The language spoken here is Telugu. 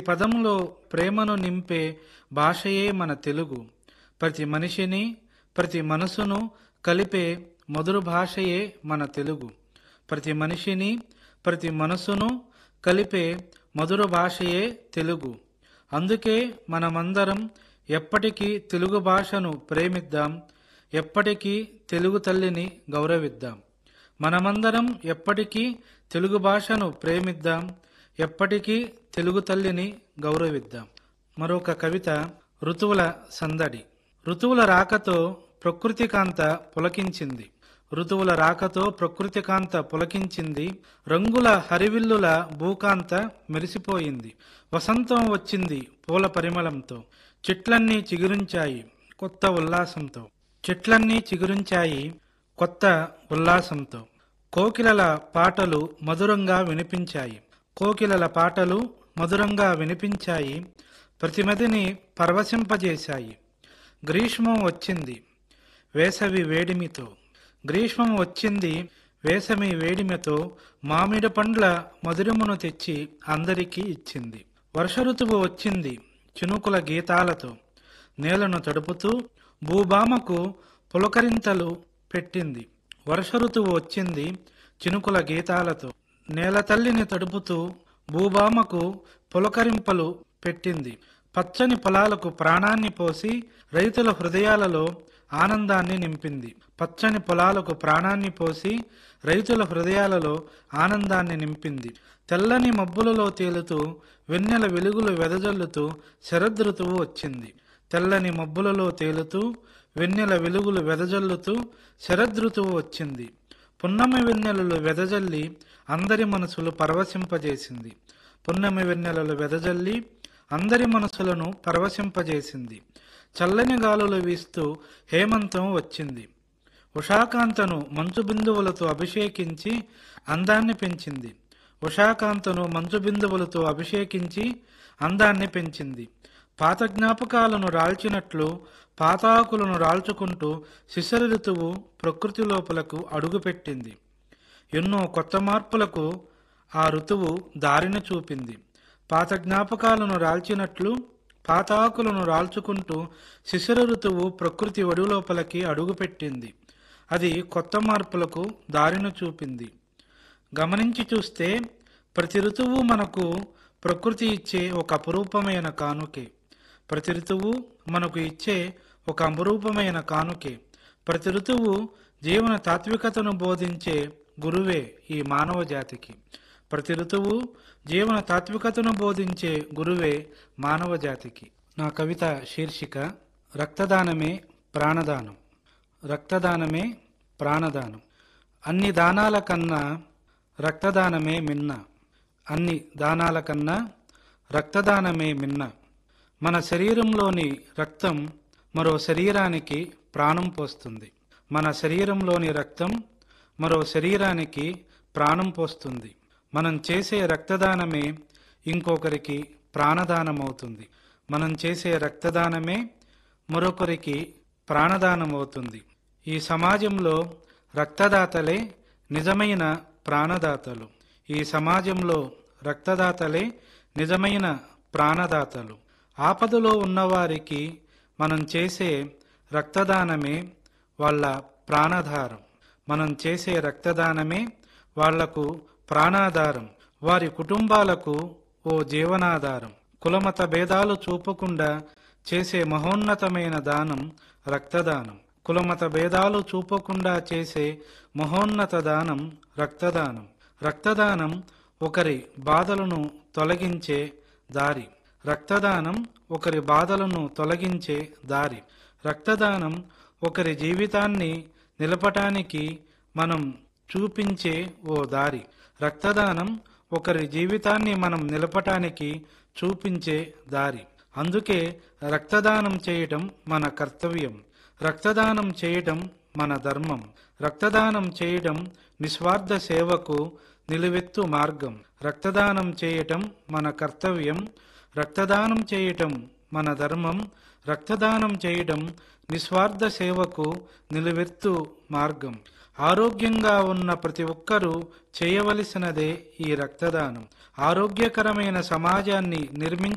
పదంలో ప్రేమను నింపే భాషయే మన తెలుగు ప్రతి మనిషిని ప్రతి మనసును కలిపే మధుర భాషయే మన తెలుగు ప్రతి మనిషిని ప్రతి మనసును కలిపే మధుర భాషయే తెలుగు అందుకే మనమందరం ఎప్పటికీ తెలుగు భాషను ప్రేమిద్దాం ఎప్పటికీ తెలుగు తల్లిని గౌరవిద్దాం మనమందరం ఎప్పటికీ తెలుగు భాషను ప్రేమిద్దాం ఎప్పటికీ తెలుగు తల్లిని గౌరవిద్దాం మరొక కవిత ఋతువుల సందడి ఋతువుల రాకతో ప్రకృతి కాంత పులకించింది ఋతువుల రాకతో ప్రకృతి కాంత పులకించింది రంగుల హరివిల్లుల భూకాంత మెరిసిపోయింది వసంతం వచ్చింది పూల పరిమళంతో చెట్లన్నీ చిగురించాయి కొత్త ఉల్లాసంతో చెట్లన్నీ చిగురించాయి కొత్త ఉల్లాసంతో కోకిలల పాటలు మధురంగా వినిపించాయి కోకిలల పాటలు మధురంగా వినిపించాయి ప్రతిమదిని పరవశింపజేశాయి గ్రీష్మం వచ్చింది వేసవి వేడిమితో గ్రీష్మం వచ్చింది వేసవి వేడిమితో మామిడి పండ్ల మధురమును తెచ్చి అందరికీ ఇచ్చింది వర్ష ఋతువు వచ్చింది చినుకుల గీతాలతో నేలను తడుపుతూ భూభామకు పులకరింతలు పెట్టింది వర్ష ఋతువు వచ్చింది చినుకుల గీతాలతో నేల తల్లిని తడుపుతూ భూభామకు పులకరింపలు పెట్టింది పచ్చని పొలాలకు ప్రాణాన్ని పోసి రైతుల హృదయాలలో ఆనందాన్ని నింపింది పచ్చని పొలాలకు ప్రాణాన్ని పోసి రైతుల హృదయాలలో ఆనందాన్ని నింపింది తెల్లని మబ్బులలో తేలుతూ వెన్నెల వెలుగులు వెదజల్లుతూ శరదృతువు వచ్చింది తెల్లని మబ్బులలో తేలుతూ వెన్నెల వెలుగులు వెదజల్లుతూ శరదృతువు వచ్చింది పున్నమి వెన్నెలలు వెదజల్లి అందరి మనసులు పరవశింపజేసింది పున్నమి వెన్నెలలు వెదజల్లి అందరి మనసులను పరవశింపజేసింది చల్లని గాలులు వీస్తూ హేమంతం వచ్చింది ఉషాకాంతను మంచు బిందువులతో అభిషేకించి అందాన్ని పెంచింది ఉషాకాంతను మంచు బిందువులతో అభిషేకించి అందాన్ని పెంచింది పాత జ్ఞాపకాలను రాల్చినట్లు పాతాకులను రాల్చుకుంటూ శిశిర ఋతువు ప్రకృతి లోపలకు అడుగుపెట్టింది ఎన్నో కొత్త మార్పులకు ఆ ఋతువు దారిని చూపింది పాత జ్ఞాపకాలను రాల్చినట్లు పాతాకులను రాల్చుకుంటూ శిశిర ఋతువు ప్రకృతి ఒడిలోపలికి అడుగుపెట్టింది అది కొత్త మార్పులకు దారిని చూపింది గమనించి చూస్తే ప్రతి ఋతువు మనకు ప్రకృతి ఇచ్చే ఒక అపురూపమైన కానుకే ప్రతి ఋతువు మనకు ఇచ్చే ఒక అపురూపమైన కానుకే ప్రతి ఋతువు జీవన తాత్వికతను బోధించే గురువే ఈ మానవ జాతికి ప్రతి ఋతువు జీవన తాత్వికతను బోధించే గురువే మానవ జాతికి నా కవిత శీర్షిక రక్తదానమే ప్రాణదానం రక్తదానమే ప్రాణదానం అన్ని దానాల కన్నా రక్తదానమే మిన్న అన్ని దానాల కన్నా రక్తదానమే మిన్న మన శరీరంలోని రక్తం మరో శరీరానికి ప్రాణం పోస్తుంది మన శరీరంలోని రక్తం మరో శరీరానికి ప్రాణం పోస్తుంది మనం చేసే రక్తదానమే ఇంకొకరికి ప్రాణదానం అవుతుంది మనం చేసే రక్తదానమే మరొకరికి ప్రాణదానం అవుతుంది ఈ సమాజంలో రక్తదాతలే నిజమైన ప్రాణదాతలు ఈ సమాజంలో రక్తదాతలే నిజమైన ప్రాణదాతలు ఆపదలో ఉన్నవారికి మనం చేసే రక్తదానమే వాళ్ళ ప్రాణధారం మనం చేసే రక్తదానమే వాళ్లకు ప్రాణాధారం వారి కుటుంబాలకు ఓ జీవనాధారం కులమత భేదాలు చూపకుండా చేసే మహోన్నతమైన దానం రక్తదానం కులమత భేదాలు చూపకుండా చేసే మహోన్నత దానం రక్తదానం రక్తదానం ఒకరి బాధలను తొలగించే దారి రక్తదానం ఒకరి బాధలను తొలగించే దారి రక్తదానం ఒకరి జీవితాన్ని నిలపటానికి మనం చూపించే ఓ దారి రక్తదానం ఒకరి జీవితాన్ని మనం నిలపటానికి చూపించే దారి అందుకే రక్తదానం చేయటం మన కర్తవ్యం రక్తదానం చేయటం మన ధర్మం రక్తదానం చేయటం నిస్వార్థ సేవకు నిలువెత్తు మార్గం రక్తదానం చేయటం మన కర్తవ్యం రక్తదానం చేయటం మన ధర్మం రక్తదానం చేయటం నిస్వార్థ సేవకు నిలువెత్తు మార్గం ఆరోగ్యంగా ఉన్న ప్రతి ఒక్కరూ చేయవలసినదే ఈ రక్తదానం ఆరోగ్యకరమైన సమాజాన్ని నిర్మించ